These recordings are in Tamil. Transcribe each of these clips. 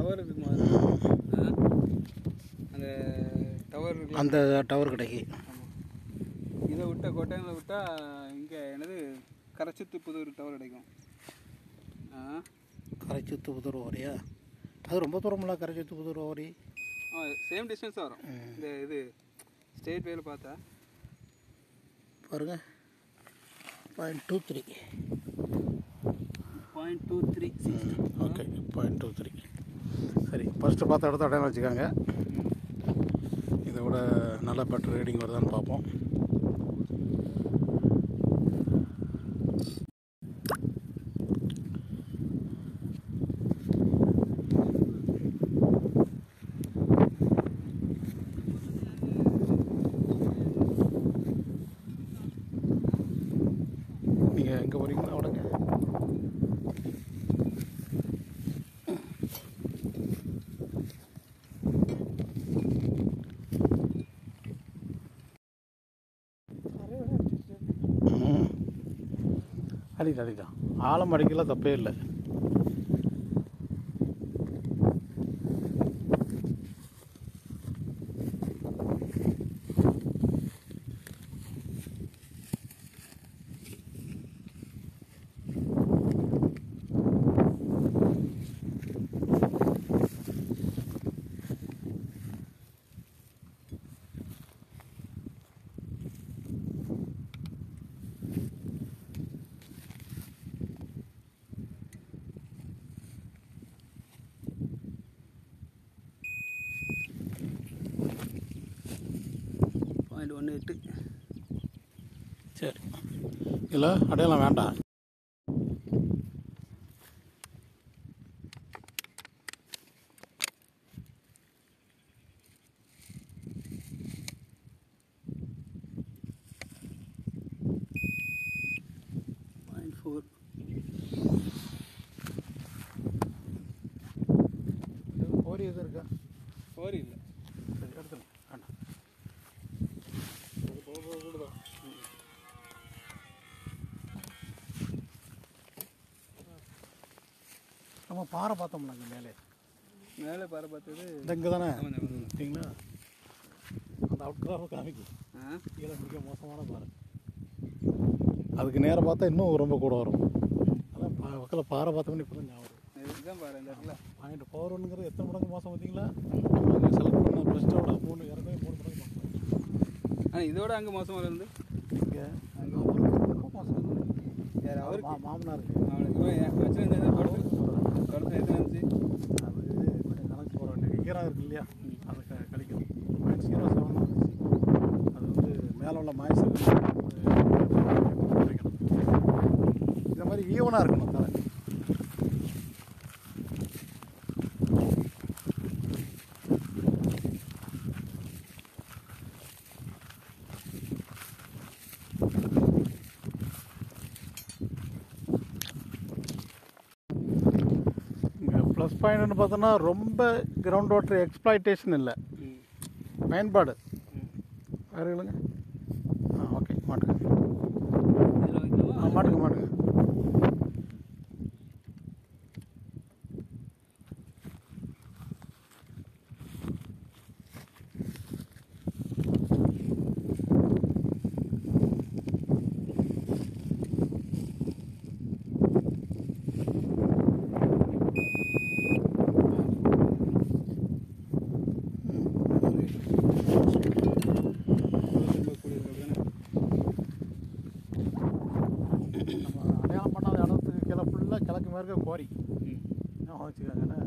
டவர் இருக்கு முதல்ல ஆ? அந்த டவர் இருக்கு அந்த டவர் கடைக்கு ஆமாம் இதை விட்ட கோட்டையில் விட்டால் இங்கே என்னது கரைச்சித்து புதூர் டவர் கிடைக்கும் ஆ கரைச்சுத்து புதூர் ஓரியா அது ரொம்ப தூரமில்ல கரைச்சுத்து புதூர் ஓரி ஆ சேம் டிஸ்டன்ஸ் வரும் இந்த இது ஸ்டேட் வேல பார்த்தா பாருங்க point two three point two three okay point two three சரி ஃபஸ்ட்டு பார்த்த இடத்த அடையாளம் வச்சுக்காங்க இதை விட நல்ல பெட்டர் ரீடிங் வருதான்னு பார்ப்போம் நீங்கள் எங்கே போகிறீங்களா அവിടെங்க ம். அடிக்கல அடிக்கலாம் ஆழம் அடிக்கல தப்பே இல்லை பாயிண்ட் ஒன்று எட்டு சரி இல்லை அடையாளம் வேண்டாம் பாயிண்ட் ஃபோர் ஓரி எதுவும் இருக்கா ஃபோர் இல்லை சரி எடுத்துங்க வேண்டாம் நம்ம பாறை பார்த்தோம்ல அங்கே மேலே மேலே பாரு பார்த்தது இந்த இங்கே தானே ஆமாம், ஆமாம். பார்த்தீங்களா அந்த அவுட்கிராஃபை காமிக்கும் ஆ கீழே மிக மோசமான பாறை அதுக்கு நேரம் பார்த்தா இன்னும் ரொம்ப கூட வரும் அதான் பா பக்கத்தில் பாறை பார்த்தோம்னு இப்போ தான் ஞாபகம் வரும். இதுதான் பாரு இந்த இடத்துல பாயிண்ட் ஃபோர் ஒன்றுங்கிறது எத்தனை மடங்கு மோசம் பார்த்தீங்களா செலக்ட் பண்ண பெஸ்ட்டோட மூணு இறங்கவே மூணு மடங்கு மோசம் ஆனால் இதோட அங்கே மோசமாக இருந்து இங்கே ரொம்ப மோசம் யார் அவர் அவருக்கு மாமனாருக்கு அவனுக்கு இவன் என் வச்சிருந்தது படுத்து படுத்து எத்தனை இருந்துச்சு அது கொஞ்சம் கணக்கு போட வேண்டிய ஈரம் இருக்கு இல்லையா அது க கழிக்கும் பாயிண்ட் ஜீரோ செவன் அது வந்து மேலே உள்ள மாய்ச்சல் குறைக்கணும் இந்த மாதிரி ஈவனாக இருக்கணும் தலை இங்கே ப்ளஸ் பாயிண்ட்னு பார்த்தோன்னா ரொம்ப கிரவுண்ட் வாட்டர் எக்ஸ்ப்ளாய்டேஷன் இல்லை ம் பயன்பாடு ம் வேறு இல்லைங்க ஆ ஓகே மாட்டுங்க இதில் வைக்கலாமா ஆ மாட்டுங்க மாட்டுங்க ரொம்ப கூடியிருக்கிறது தானே நம்ம அடையாளம் பண்ணாத இடத்துக்கு கீழே ஃபுல்லாக கிழக்கு மேற்க கோரி ம் ஞாபகம் வச்சுக்காங்கண்ணே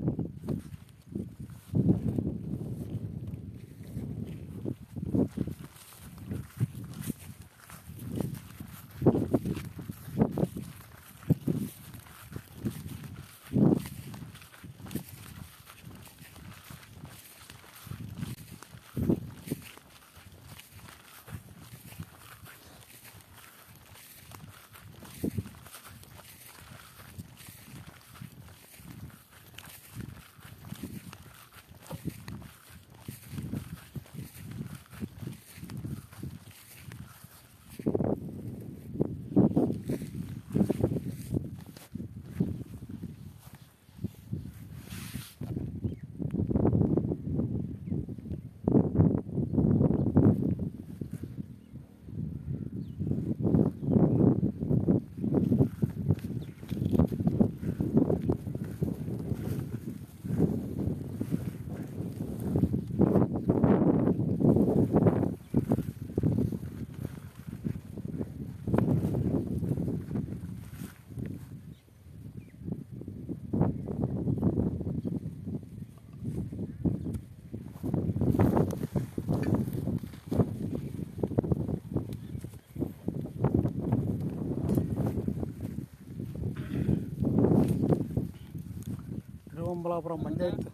ஓம்பலாபுரம் பஞ்சாயத்து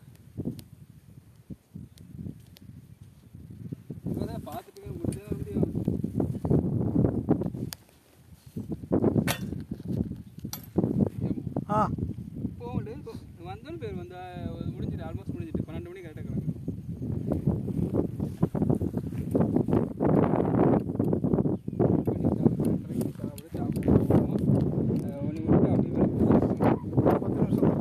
இப்போதான் பார்த்துட்டு முடிச்சா முடியும் ஆ போகண்டு வந்தோன்னு பேர் வந்தா முடிஞ்சிட்டு ஆல்மோஸ்ட் முடிஞ்சிட்டு பன்னெண்டு மணிக்கு கரெக்டாக கிளம்பு பத்து நிமிஷம்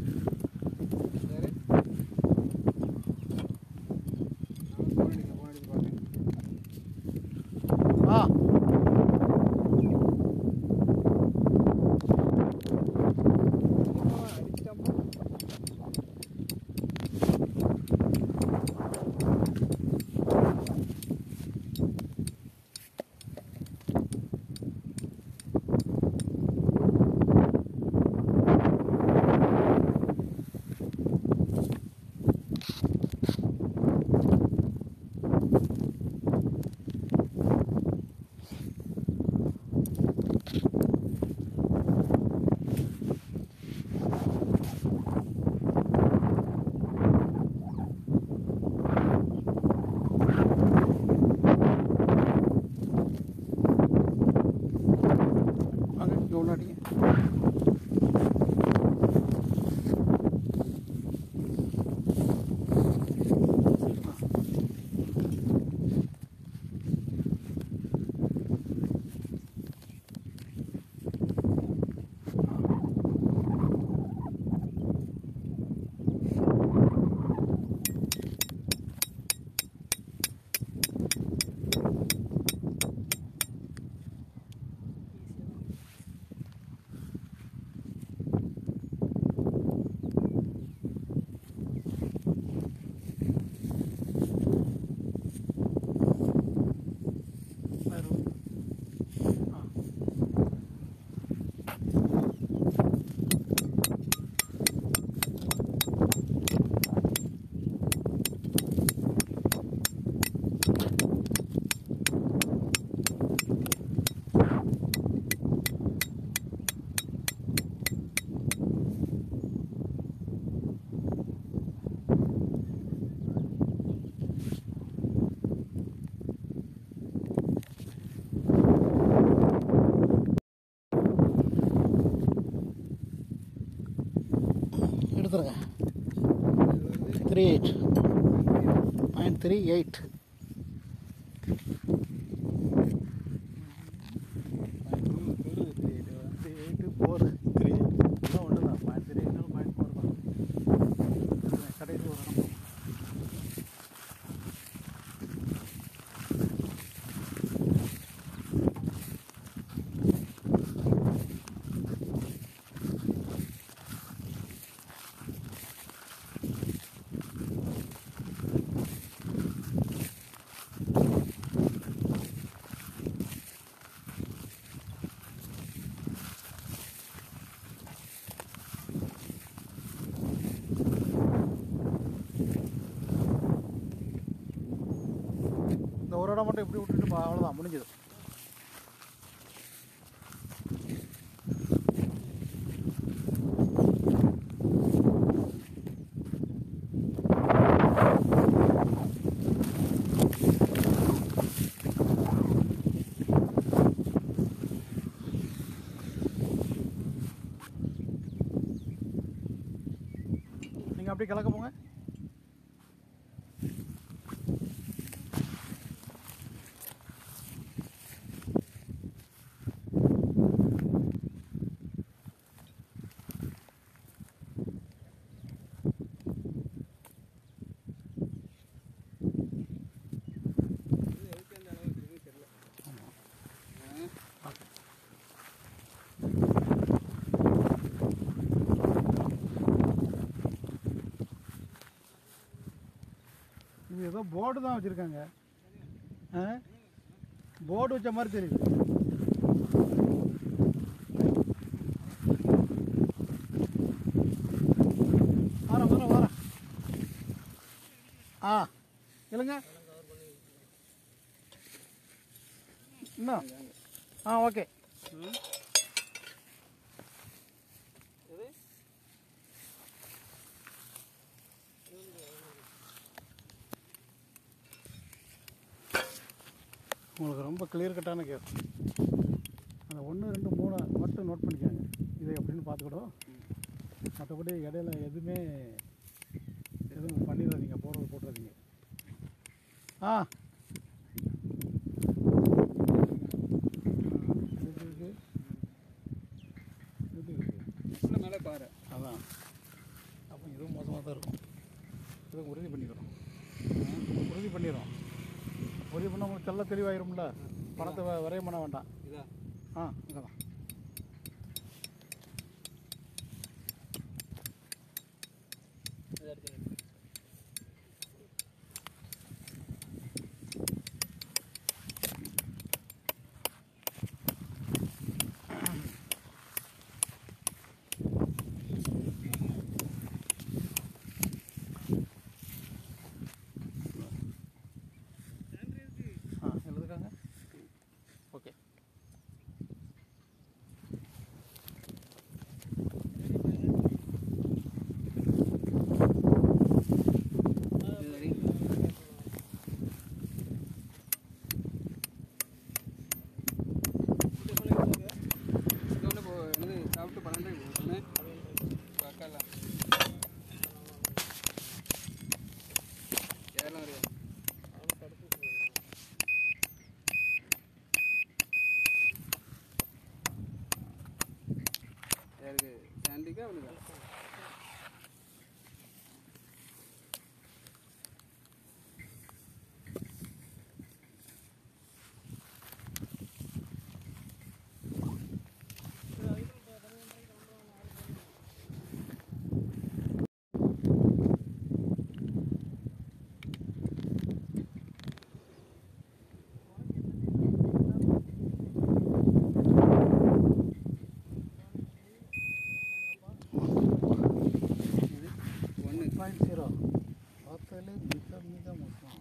ஆ வாங்க இங்கே உள்ளாடிங்க வேறு ஆ எடுத்துருங்க three eight point three eight three eight four three eight எல்லாம் ஒன்று தான் point three eight point four தான் கடைசி ஒரு இடம் இந்த ஒரு இடம் மட்டும் இப்படி விட்டுட்டு பா- அவ்வளோதான் முடிஞ்சது நீங்கள் அப்படியே கிழக்க போங்க இது ஏதோ போர்டு தான் வச்சுருக்காங்க ஆ போர்டு வச்ச மாதிரி தெரியுது வரேன் வரேன் வரேன் ஆ இல்லைங்க இன்னும் ஆ ஓகே உங்களுக்கு ரொம்ப கிளியர் கட்டான கேஸ் அந்த ஒன்று ரெண்டு மூணு மட்டும் நோட் பண்ணிக்கோங்க இதை எப்படின்னு பார்த்துக்கிடும் மற்றபடி இடையில எதுவுமே எதுவும் பண்ணிடாதீங்க போடுறது போட்டுறாதீங்க ஆ இது இருக்கு. இது இருக்கு. உள்ள மேலே பாரு அதான் அப்போ இதுவும் மோசமாக தான் இருக்கும் இதை உறுதி பண்ணிக்கிறோம் உறுதி பண்ணிடுறோம் உறுதி பண்ணால் உங்களுக்கு தெல்ல தெளிவாயிரும்ல பணத்தை வ- விரயம் பண்ண வேண்டாம் இதா ஆ இங்கே தான் ஆ எழுதுக்காங்க ஓகே இது வரை. இது வந்து இப்போ என்னது சாப்பிட்டு பன்னெண்டு ஒன்று பார்க்கலாம் ஏழாம் வரையா யாருக்கு சாண்டிக்கா அவனுக்கா இது ஒன்று பாயிண்ட் ஜீரோ பார்த்ததுலே மிக மிக மோசம்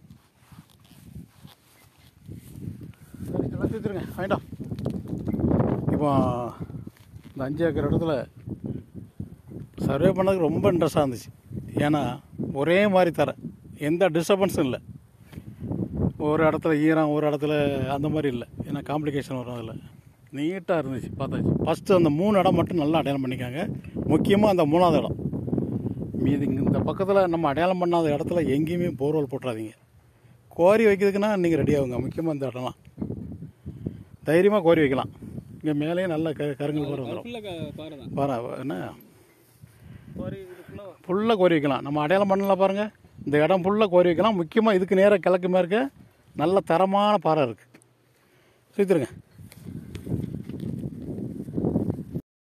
சரி எல்லாம் தீர்த்துருங்க வேண்டாம் இப்போ இந்த அஞ்சு ஏக்கர் இடத்துல சர்வே பண்ணதுக்கு ரொம்ப இன்ட்ரெஸ்டாக இருந்துச்சு ஏன்னா ஒரே மாதிரி தர எந்த டிஸ்டர்பன்ஸும் இல்லை ஒரு இடத்துல ஈரம் ஒரு இடத்துல அந்த மாதிரி இல்லை ஏன்னா காம்ப்ளிகேஷன் வரும் அதில் நீட்டாக இருந்துச்சு பார்த்தாச்சு ஃபஸ்ட்டு அந்த மூணு இடம் மட்டும் நல்லா அடையாளம் பண்ணிக்காங்க முக்கியமாக அந்த மூணாவது இடம் மீதி இங்க இந்த பக்கத்தில் நம்ம அடையாளம் பண்ணாத இடத்துல எங்கேயுமே போர்வெல் போட்டுறாதீங்க கோரி வைக்கிறதுக்குன்னா நீங்கள் ரெடி ஆகுங்க முக்கியமாக இந்த இடம்லாம் தைரியமாக கோரி வைக்கலாம் இங்கே மேலேயே நல்ல க கருங்கல் பாறை வந்துடும் ஃபுல்லாக பாரு தான் பாறை என்ன பாரு இது ஃபுல்லாக ஃபுல்லாக கோரி வைக்கலாம் நம்ம அடையாளம் பண்ணலாம் பாருங்கள் இந்த இடம் ஃபுல்லாக கோரி வைக்கலாம் முக்கியமாக இதுக்கு நேராக கிழக்கு மேற்க நல்ல தரமான பாறை இருக்குது சுற்றிருங்க